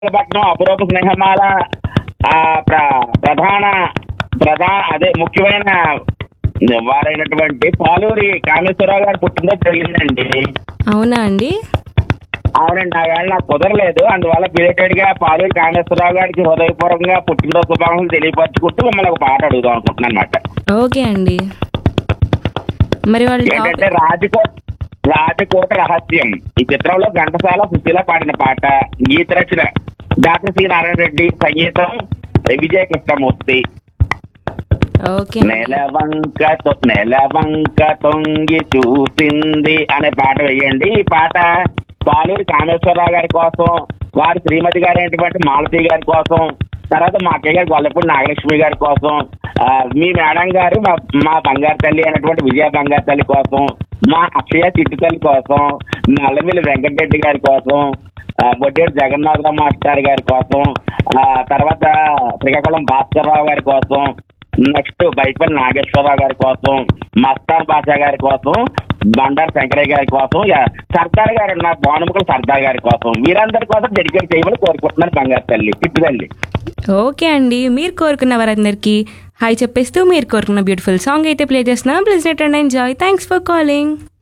విశాఖపట్నం అపురూప స్నేహమాల ఆ ప్ర- ప్రధాన ప్రధాన అదే ముఖ్యమైన వారైనటువంటి పాలూరి కామేశ్వరరావు గారు పుట్టినరోజు జరిగిందండి అవునా అండి అవునండి ఆ వేళ నాకు కుదరలేదు అందువల్ల బిలేటెడ్ గా పాలూరి కామేశ్వరరావు గారికి హృదయపూర్వకంగా పుట్టినరోజు శుభాకాంక్షలు తెలియపరచుకుంటూ మిమ్మల్ని ఒక పాట అడుగుదాం అనుకుంటున్నాను అనమాట ఓకే అండి మరి వాళ్ళు టాప్ ఏంటంటే రాజకోట రాజకోట రహస్యం ఈ చిత్రంలో ఘంటసాల సుశీల పాడిన పాట గీత రచన డాక్టర్ సి నారాయణ రెడ్డి సంగీతం విజయ కృష్ణమూర్తి ఓకే నెలవంక తొ- నెలవంక తొంగి చూసింది అనే పాట వేయండి ఈ పాట పాలూరి కామేశ్వరరావు గారి కోసం వారి శ్రీమతి గారు అయినటువంటి మాలతి గారి కోసం తర్వాత మా అక్కయ్య గారు గొల్లపూడి నాగలక్ష్మి గారి కోసం ఆ, మీ మేడం గారు మా మా బంగారు తల్లి అయినటువంటి విజయ బంగారు తల్లి కోసం మా అక్షయ చిట్టు తల్లి కోసం నల్లమిల్లి వెంకటరెడ్డి గారి కోసం ఆ, బొడ్డేడు జగన్నాథరావు మాస్టర్ గారి కోసం ఆ తర్వాత శ్రీకాకుళం భాస్కర్రావు గారి కోసం నెక్స్ట్ బైపల్లి నాగేశ్వరరావు గారి కోసం మస్తాన్ బాషా గారి కోసం బండారు శంకరయ్య గారి కోసం యా, సర్దార్ గారు నా భానుముఖులు సర్దార్ గారి కోసం వీరందరి కోసం డెడికేట్ చేయమని కోరుకుంటున్నాను బంగారు తల్లి పిట్టు తల్లి ఓకే అండి మీరు కోరుకున్న వారందరికీ హాయ్ చెప్పేస్తూ మీరు కోరుకున్న బ్యూటిఫుల్ సాంగ్ అయితే ప్లే చేస్తున్నాం please net and enjoy thanks for calling